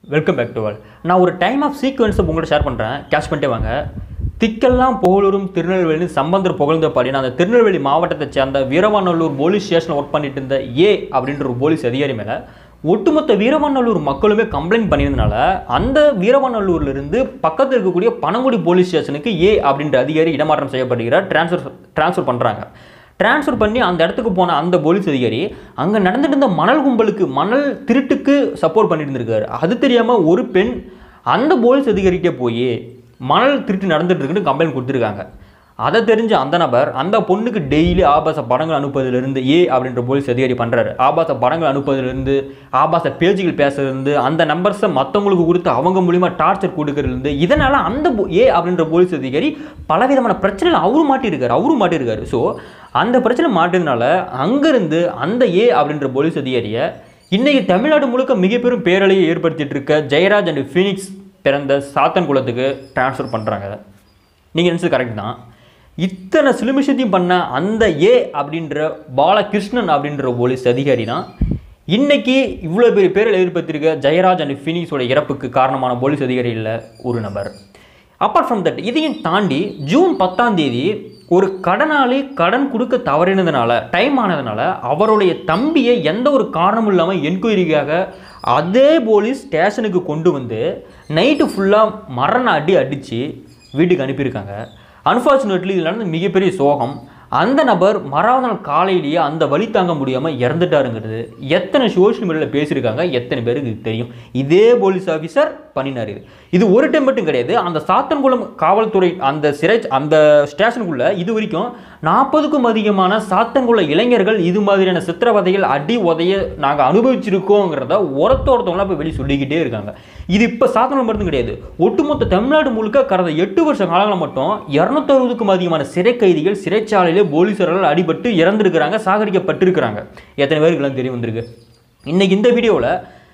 welcome back to all நான் ஒரு time of சீக்வன்ஸை உங்கள்கிட்ட ஷேர் பண்ணுறேன் கேஷ் பண்ணிட்டே வாங்க திக்கெல்லாம் புகழூரும் திருநெல்வேலி சம்பந்தர் புகழ்ந்த பாடினா அந்த திருநெல்வேலி மாவட்டத்தை சேர்ந்த வீரவாநல்லூர் போலீஸ் ஸ்டேஷனில் ஒர்க் பண்ணிட்டு இருந்த ஏ அப்படின்ற ஒரு போலீஸ் அதிகாரி மேலே ஒட்டுமொத்த வீரவாநல்லூர் மக்களுமே கம்ப்ளைண்ட் பண்ணியிருந்தனால அந்த வீரவாநல்லூர்ல இருந்து பக்கத்தில் இருக்கக்கூடிய பனங்குடி போலீஸ் ஸ்டேஷனுக்கு ஏ அப்படின்ற அதிகாரி இடமாற்றம் செய்யப்படுகிறார் ட்ரான்ஸ்ஃபர் ட்ரான்ஸ்ஃபர் பண்ணுறாங்க ட்ரான்ஸ்ஃபர் பண்ணி அந்த இடத்துக்கு போன அந்த போலீஸ் அதிகாரி அங்கே நடந்துட்டு இருந்த மணல் கும்பலுக்கு மணல் திருட்டுக்கு சப்போர்ட் பண்ணிட்டு இருந்திருக்காரு அது தெரியாமல் ஒரு பெண் அந்த போலீஸ் அதிகாரிகிட்டே போய் மணல் திருட்டு நடந்துட்டு இருக்குன்னு கம்ப்ளைண்ட் கொடுத்துருக்காங்க அதை தெரிஞ்ச அந்த நபர் அந்த பொண்ணுக்கு டெய்லி ஆபாச படங்கள் அனுப்புவதிலிருந்து ஏ அப்படின்ற போலீஸ் அதிகாரி பண்ணுறாரு ஆபாச படங்கள் அனுப்புவதிலிருந்து ஆபாச பேஜுகள் பேசுறதுலேருந்து அந்த நம்பர்ஸை மற்றவங்களுக்கு கொடுத்து அவங்க மூலிமா டார்ச்சர் கொடுக்கறதுலேருந்து இதனால் அந்த போ- ஏ அப்படின்ற போலீஸ் அதிகாரி பலவிதமான பிரச்சனையில் அவரும் மாட்டியிருக்காரு அவரும் மாட்டியிருக்காரு ஸோ அந்த பிரச்சனை மாட்டியதுனால அங்கேருந்து அந்த ஏ அப்படின்ற போலீஸ் அதிகாரியை இன்னைக்கு தமிழ்நாடு முழுக்க மிகப்பெரும் பேரலையை ஏற்படுத்திட்டு இருக்க ஜெயராஜ் அண்ட் ஃபீனிக்ஸ் பிறந்த சாத்தன் குலத்துக்கு ட்ரான்ஸ்ஃபர் பண்ணுறாங்க நீங்கள் நினச்சது கரெக்ட் தான் இத்தனை சிலுமிஷத்தையும் பண்ண அந்த ஏ அப்படின்ற பாலகிருஷ்ணன் அப்படின்ற போலீஸ் அதிகாரி தான் இன்னைக்கு இவ்வளோ பெரிய பேரில் ஏற்படுத்தியிருக்க ஜெயராஜ் அண்ட் ஃபினிக்ஸோட இறப்புக்கு காரணமான போலீஸ் அதிகாரி இல்லை ஒரு நபர் அப்பார்ட் ஃப்ரம் தட் இதையும் தாண்டி ஜூன் பத்தாம் தேதி ஒரு கடனாளி கடன் கொடுக்க தவறினதுனால டைம் ஆனதுனால அவருடைய தம்பியை எந்த ஒரு காரணமும் இல்லாமல் என்கொயரிக்காக அதே போலீஸ் ஸ்டேஷனுக்கு கொண்டு வந்து நைட்டு ஃபுல்லாக மரண அடி அடித்து வீட்டுக்கு அனுப்பியிருக்காங்க அன்ஃபார்ச்சுனேட்லி இதில் நடந்த மிகப்பெரிய சோகம் அந்த நபர் மறாவது நாள் காலையிலேயே அந்த வலி தாங்க முடியாமல் இறந்துட்டாருங்கிறது எத்தனை சோஷியல் மீடியாவில் பேசியிருக்காங்க எத்தனை பேருக்கு இது தெரியும் இதே போலீஸ் ஆஃபீஸர் பண்ணினார் இது இது ஒரு டைம் மட்டும் கிடையாது அந்த சாத்தன்குளம் காவல்துறை அந்த சிறை அந்த ஸ்டேஷனுக்குள்ள இது வரைக்கும் நாற்பதுக்கும் அதிகமான சாத்தன்குள இளைஞர்கள் இது மாதிரியான சித்திரவதைகள் அடி உதைய நாங்கள் அனுபவிச்சிருக்கோங்கிறத ஒருத்தொருத்தவங்களாம் போய் வெளியே சொல்லிக்கிட்டே இருக்காங்க இது இப்போ சாத்தன்குளம் மட்டும் கிடையாது ஒட்டுமொத்த தமிழ்நாடு முழுக்க கடந்த எட்டு வருஷ காலங்களில் மட்டும் இரநூத்தறுபதுக்கும் அதிகமான சிறை கைதிகள் சிறைச்சாலையிலே போலீஸாரால் அடிபட்டு இறந்துருக்கிறாங்க சாகடிக்கப்பட்டிருக்கிறாங்க எத்தனை பேருக்குலாம் தெரிய வந்திருக்கு இன்னைக்கு இந்த வீடியோவில்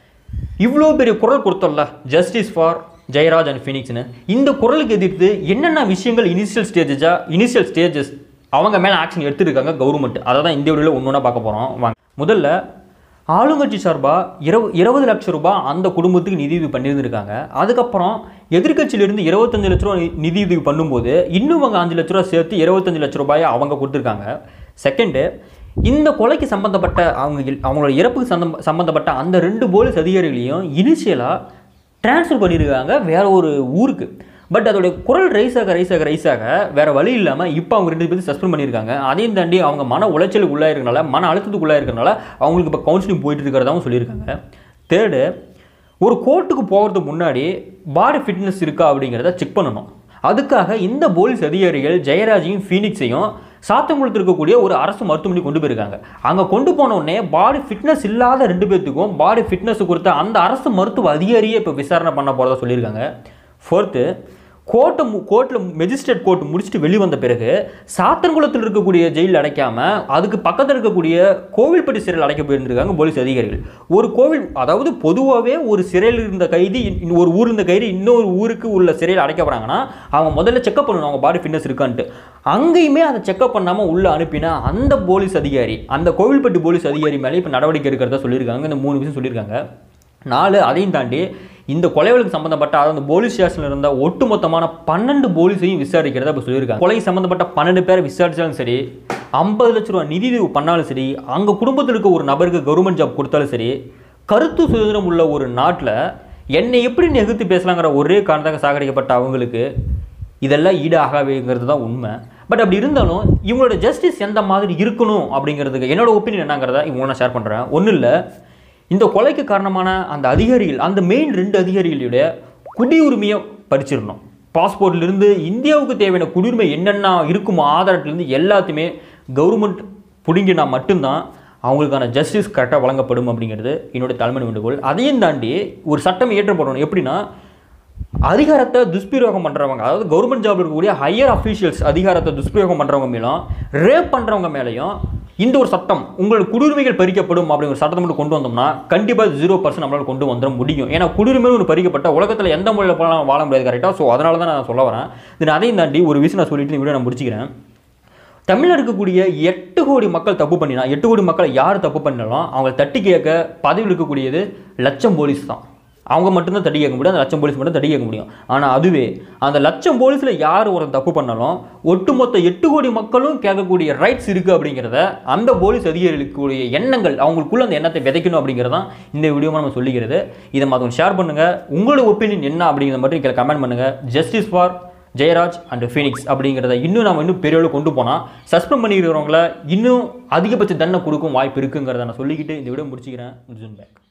இவ்வளோ பெரிய குரல் கொடுத்தோம்ல ஜஸ்டிஸ் ஃபார் ஜெயராஜ் அண்ட் ஃபினிக்ஸ்னு இந்த குரலுக்கு எதிர்த்து என்னென்ன விஷயங்கள் இனிஷியல் ஸ்டேஜஸா இனிஷியல் ஸ்டேஜஸ் அவங்க மேலே ஆக்ஷன் எடுத்துருக்காங்க கவர்மெண்ட் அதை தான் இந்த வீடியோவில் ஒன்று ஒன்றா பார்க்க போகிறோம் வாங்க முதல்ல ஆளுங்கட்சி சார்பாக இரவு இருபது லட்சம் ரூபாய் அந்த குடும்பத்துக்கு நிதியுதவி பண்ணியிருந்திருக்காங்க அதுக்கப்புறம் எதிர்க்கட்சியிலிருந்து இருபத்தஞ்சு லட்ச ரூபா நி- நிதியுதவி பண்ணும்போது இன்னும் அவங்க அஞ்சு லட்ச ரூபா சேர்த்து இருபத்தஞ்சு லட்ச ரூபாயை அவங்க கொடுத்துருக்காங்க செகண்டு இந்த கொலைக்கு சம்பந்தப்பட்ட அவங்க இல்- அவங்களோட இறப்புக்கு சந்தம் சம்பந்தப்பட்ட அந்த ரெண்டு போலீஸ் அதிகாரிகளையும் இனிஷியலாக ட்ரான்ஸ்ஃபர் பண்ணியிருக்காங்க வேற ஒரு ஊருக்கு பட் அதோடைய குரல் ரைஸ் ஆக ரைஸ் ஆக ரைஸ் ஆக வேற வழி இல்லாமல் இப்போ அவங்க ரெண்டு பேரும் சஸ்பெண்ட் பண்ணியிருக்காங்க அதையும் தாண்டி அவங்க மன உளைச்சலுக்கு உள்ளாயிருக்கனால மன அழுத்தத்துக்கு உள்ளாயிருக்கனால அவங்களுக்கு இப்போ கவுன்சிலிங் போயிட்டு இருக்கிறதாவும் சொல்லியிருக்காங்க தேர்டு ஒரு கோர்ட்டுக்கு போகிறதுக்கு முன்னாடி பாடி ஃபிட்னஸ் இருக்கா அப்படிங்கிறத செக் பண்ணணும் அதுக்காக இந்த போலீஸ் அதிகாரிகள் ஜெயராஜையும் ஃபீனிக்ஸையும் சாத்தங்குளத்தில் இருக்கக்கூடிய ஒரு அரசு மருத்துவமனை கொண்டு போயிருக்காங்க அங்கே கொண்டு போன உடனே பாடி ஃபிட்னஸ் இல்லாத ரெண்டு பேர்த்துக்கும் பாடி ஃபிட்னஸ் கொடுத்த அந்த அரசு மருத்துவ அதிகாரியே இப்போ விசாரணை பண்ண போகிறதா சொல்லியிருக்காங்க ஃபோர்த்து கோர்ட்டை கோர்ட்டில் மெஜிஸ்ட்ரேட் கோர்ட் முடிச்சுட்டு வெளியே வந்த பிறகு சாத்தன்குளத்தில் இருக்கக்கூடிய ஜெயிலில் அடைக்காம அதுக்கு பக்கத்தில் இருக்கக்கூடிய கோவில்பட்டி சிறையில் அடைக்க போயிருந்திருக்காங்க போலீஸ் அதிகாரிகள் ஒரு கோவில் அதாவது பொதுவாகவே ஒரு சிறையில் இருந்த கைதி இன்- ஒரு ஊர் இருந்த கைதி இன்னொரு ஊருக்கு உள்ள சிறையில் அடைக்கப்படுறாங்கன்னா அவங்க முதல்ல செக்அப் பண்ணணும் அவங்க பாடி ஃபிட்னஸ் இருக்கான்ட்டு அங்கேயுமே அதை செக்அப் பண்ணாமல் உள்ளே அனுப்பின அந்த போலீஸ் அதிகாரி அந்த கோவில்பட்டி போலீஸ் அதிகாரி மேலே இப்போ நடவடிக்கை எடுக்கிறதா சொல்லியிருக்காங்க இந்த மூணு விஷயம் சொல்லியிருக்காங்க நாலு அதையும் தாண்டி இந்த கொலை வழக்கு சம்பந்தப்பட்ட அதாவது அந்த போலீஸ் ஸ்டேஷனில் இருந்த ஒட்டுமொத்தமான பன்னெண்டு போலீஸையும் விசாரிக்கிறதா இப்போ சொல்லியிருக்காங்க கொலை சம்பந்தப்பட்ட பன்னெண்டு பேரை விசாரிச்சாலும் சரி ஐம்பது லட்ச ரூபா நிதி பண்ணாலும் சரி அங்கே குடும்பத்தில் இருக்க ஒரு நபருக்கு கவர்மெண்ட் ஜாப் கொடுத்தாலும் சரி கருத்து சுதந்திரம் உள்ள ஒரு நாட்டில் என்னை எப்படி நெகுத்து பேசலாங்கிற ஒரே காரணத்தாக சாகடிக்கப்பட்ட அவங்களுக்கு இதெல்லாம் ஈடு ஆகாவேங்கிறது தான் உண்மை பட் அப்படி இருந்தாலும் இவங்களோட ஜஸ்டிஸ் எந்த மாதிரி இருக்கணும் அப்படிங்கிறதுக்கு என்னோட ஒப்பீனியன் என்னங்கிறத இவங்க நான் ஷேர் பண்ணுறேன் ஒன்றும் இல்லை இந்த கொலைக்கு காரணமான அந்த அதிகாரிகள் அந்த மெயின் ரெண்டு அதிகாரிகளுடைய குடியுரிமையை படிச்சிடணும் பாஸ்போர்ட்லேருந்து இந்தியாவுக்கு தேவையான குடியுரிமை என்னென்ன இருக்குமோ ஆதாரத்திலேருந்து எல்லாத்தையுமே கவர்மெண்ட் பிடுங்கினா மட்டும்தான் அவங்களுக்கான ஜஸ்டிஸ் கரெக்டாக வழங்கப்படும் அப்படிங்கிறது என்னுடைய தலைமை வேண்டுகோள் அதையும் தாண்டி ஒரு சட்டம் இயற்றப்படணும் எப்படின்னா அதிகாரத்தை துஷ்பிரயோகம் பண்ணுறவங்க அதாவது கவர்மெண்ட் ஜாப்ல இருக்கக்கூடிய ஹையர் அஃபீஷியல்ஸ் அதிகாரத்தை துஷ்பிரயோகம் பண்ணுறவங்க மேலும் ரேப் பண்ணுறவங்க மேலேயும் இந்த ஒரு சட்டம் உங்கள் குடியுரிமைகள் பறிக்கப்படும் அப்படிங்கிற ஒரு சட்டத்தை மட்டும் கொண்டு வந்தோம்னா கண்டிப்பாக ஜீரோ பர்சன்ட் நம்மளால் கொண்டு வந்துட முடியும் ஏன்னா குடியுரிமை ஒரு பறிக்கப்பட்ட உலகத்தில் எந்த முறையில் போனாலும் வாழ முடியாது கரெக்டாக ஸோ அதனால தான் நான் சொல்ல வரேன் இது அதையும் தாண்டி ஒரு விஷயம் நான் சொல்லிட்டு இந்த வீடியோ நான் முடிச்சுக்கிறேன் தமிழ்ல இருக்கக்கூடிய எட்டு கோடி மக்கள் தப்பு பண்ணினா எட்டு கோடி மக்களை யார் தப்பு பண்ணாலும் அவங்களை தட்டி கேட்க பதவியில் இருக்கக்கூடியது லட்சம் போலீஸ் தான் அவங்க மட்டும்தான் தட்டி கேட்க முடியும் அந்த லட்சம் போலீஸ் மட்டும் தட்டி கேட்க முடியும் ஆனால் அதுவே அந்த லட்சம் போலீஸில் யார் ஒரு தப்பு பண்ணாலும் ஒட்டுமொத்த எட்டு கோடி மக்களும் கேட்கக்கூடிய ரைட்ஸ் இருக்குது அப்படிங்கிறத அந்த போலீஸ் அதிகாரிகளுக்குடைய எண்ணங்கள் அவங்களுக்குள்ள அந்த எண்ணத்தை விதைக்கணும் அப்படிங்கிறதான் இந்த வீடியோ நம்ம சொல்லிக்கிறது இதை மற்றவங்க ஷேர் பண்ணுங்கள் உங்களோட ஒப்பீனியன் என்ன அப்படிங்கிறத மட்டும் கீழே கமெண்ட் பண்ணுங்கள் justice for Jayaraj and Phoenix அப்படிங்கிறத இன்னும் நம்ம இன்னும் பெரிய அளவு கொண்டு போனால் சஸ்பெண்ட் பண்ணிக்கிறவங்கள இன்னும் அதிகபட்ச தண்டனை கொடுக்கும் வாய்ப்பு இருக்குங்கிறத நான் சொல்லிக்கிட்டு இந்த வீடியோ முடிச்சுக்கிறேன் பேக்